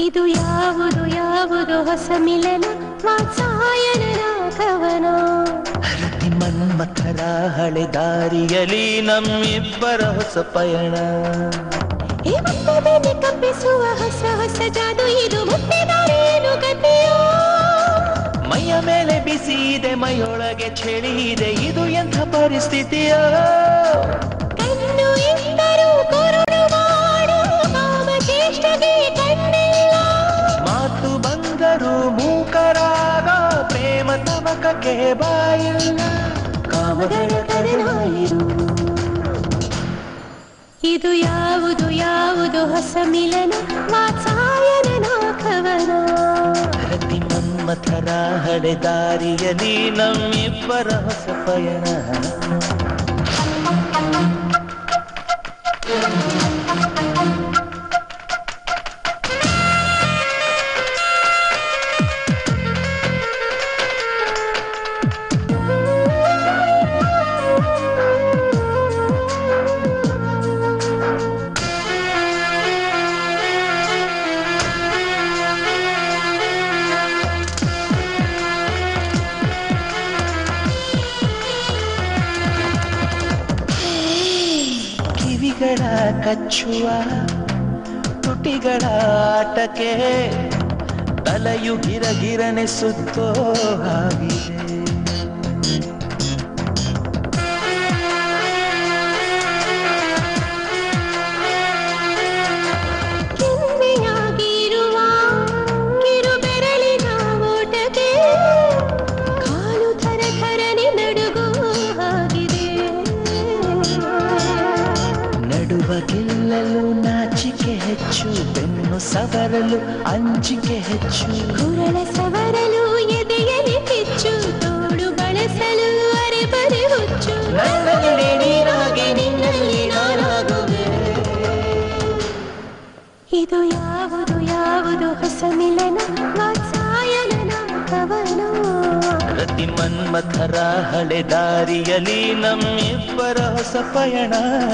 ಇದು ಯಾವುದು ಯಾವುದು ಹೊಸ ಮಿಲನ ವಾತ್ಸಾಯನ ಕವನ ಹರತಿ ಮನ್ಮಥರ ಹಳೆ ದಾರಿಯಲಿ ನಮ್ಮಿಬ್ಬರ ಹೊಸ ಪಯಣ ಈ ಮುತ್ತದಲ್ಲಿ ಕಪ್ಪಿಸುವ ಹೊಸ ಹೊಸ ಜಾದು ಇದು ಮುತ್ತಿದಾರೇನು ಗತಿಯೋ ಮೈಯ ಮೇಲೆ ಬಿಸಿ ಇದೆ ಮೈಯೊಳಗೆ ಚಳಿ ಇದೆ ಇದು ಎಂಥ ಪರಿಸ್ಥಿತಿಯೋ ಕಣ್ಣು ಇದ್ದರೂ ಕುರುಡು ಮಾಡು ಕಾಮಚೇಷ್ಟಗೆ ಕಣ್ಣಿಲ್ಲ ಮಾತು ಬಂದರು ಮೂಕರಾಗ ಪ್ರೇಮ ತವಕಕ್ಕೆ ಬಾಯಿಲ್ಲ ಕಾಮಗಳ ಕರೆನಾಯಿರು ಇದು ಯಾವುದು ಯಾವುದು ಹೊಸ ಮಿಲನ ವಾತ್ಸಾಯನ ಕವನ ಹರತಿ ಮನ್ಮಥರ ಹಳೆ ದಾರಿಯಲಿ ನಮ್ಮಿಬ್ಬರ ಹೊಸ ಪಯಣ ಕಿವಿಗಳ ಕಚ್ಚುವ ತುಟಿಗಳ ಆಟಕ್ಕೆ ತಲೆಯು ಗಿರಗಿರನೆ ಸುತ್ತೋ ಹಾಗಿದೆ ಕೆಮ್ಮೆಯಾಗಿರುವ ಕಿರು ಬೆರಳಿನ ಓಟಕ್ಕೆ ಕಾಲು ಥರ ಥರನೆ ನಡುಗೋ ಹಾಗಿದೆ ನಡುವ ಗೆಲ್ಲಲು ನಾಚಿಕೆ ಹೆಚ್ಚು ಬೆನ್ನು ಸವರಲು ಅಂಜಿಕೆ ಹೆಚ್ಚು ಕುರಳ ಸವರಲು ಎದೆಯಲಿ ಕಿಚ್ಚು ತೋಳು ಬಳಸಲು ಅರೆಬರೆ ಹುಚ್ಚು ನನ್ನಲ್ಲಿ ನೀನಾಗಿ ನಿನ್ನಲ್ಲಿ ನಾನಾಗುವೆ ಇದು ಯಾವುದು ಯಾವುದು ಹೊಸ ಮಿಲನ ವಾತ್ಸಾಯನ ಕವನ ಪ್ರತಿ ಮನ್ಮಥರ ಹಳೆ ದಾರಿಯಲಿ ನಮ್ಮಿಬ್ಬರ ಹೊಸ ಪಯಣ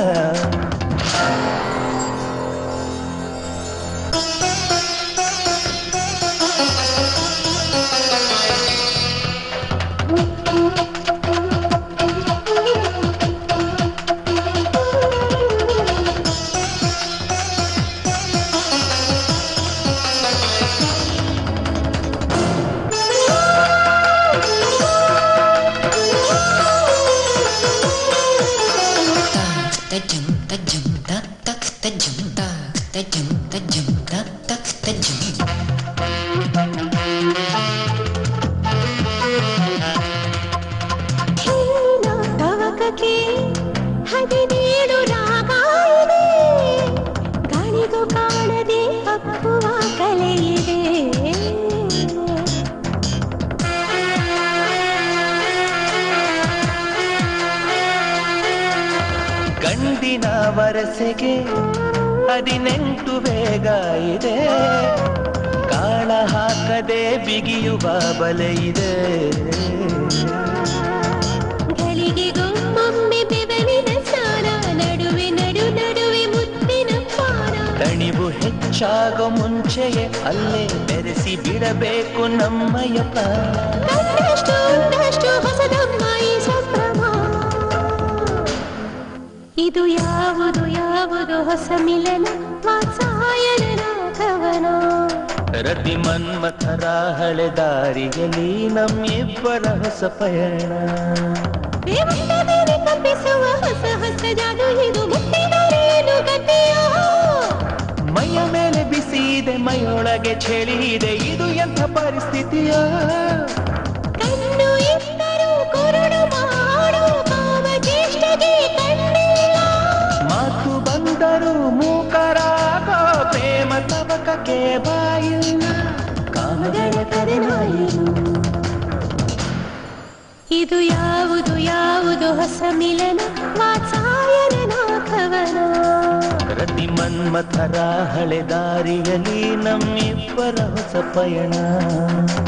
tajum tajum ta tak tajum ta tajum tajum ta tak tajum ಹೀನ ತವಕಕ್ಕೆ ಹದಿನೇಳು ರಾಗ ಇದೆ ಗಾಳಿಗೂ ಕಾಣದೆ ಹಬ್ಬುವ ಕಲೆ ಇದೆ ಗಂಡಿನ ವರಸೆಗೆ ಹದಿನೆಂಟು ವೇಗ ಇದೆ ಕಾಳ ಹಾಕದೆ ಬಿಗಿಯುವ ಬಲೆ ಇದೆ ಗಳಿಗೆಗೊಮ್ಮೊಮ್ಮೆ ಬೆವರಿನ ಸ್ನಾನ ನಡುವೆ ನಡು ನಡುವೆ ಮುತ್ತಿನ ಪಾನ ತಣಿವು ಹೆಚ್ಚಾಗೋ ಮುಂಚೆಯೇ ಅಲ್ಲೇ ಬೆರೆಸಿ ಬಿಡಬೇಕು ನಮ್ಮಯ ಪ್ರಾಣ ಕಣ್ಣಷ್ಟು ಒಂದಷ್ಟು ಹೊಸದಮ್ಮ ಈ ಸಂಭ್ರಮ ಇದು ಯಾವುದು ಯಾವುದು ಹೊಸ ಮಿಲನ ವಾತ್ಸಾಯನ ಕವನ ರತಿ ಮನ್ಮಥರ ಹಳೆ ದಾರಿಯಲ್ಲಿ ನಮ್ಮಿಬ್ಬರ ಹೊಸ ಪಯಣ ದೇವಸ್ಥಾನದಲ್ಲಿ ಕಪ್ಪಿಸುವ ಹೊಸ ಹೊಸ ಜಾದು ಇದು ಮುತ್ತಿದರೇನು ಗತಿಯೋ ಮೈಯ ಮೇಲೆ ಬಿಸಿ ಇದೆ ಮೈಯೊಳಗೆ ಚಳಿ ಇದೆ ಇದು ಎಂಥ ಪರಿಸ್ಥಿತಿಯೋ ಕಣ್ಣು ಇದ್ದರೂ ಕುರುಡು ಮಾಡು ಕಾಮಚೇಷ್ಟಗೆ ಕಣ್ಣಿಲ್ಲ ಮಾತು ಬಂದರು ಮೂಕರಾಗ ಪ್ರೇಮ ತವಕಕ್ಕೆ ಬಾಯಿಲ್ಲ ಕಾಮಗಳ ಕರೆನಾಯಿರು ಇದು ಯಾವುದು ಯಾವುದು ಹೊಸ ಮಿಲನ ವಾತ್ಸಾಯನ ಕವನ ರತಿ ಮನ್ಮಥರ ಹಳೆ ದಾರಿಯಲ್ಲಿ ನಮ್ಮಿಬ್ಬರ ಹೊಸ ಪಯಣ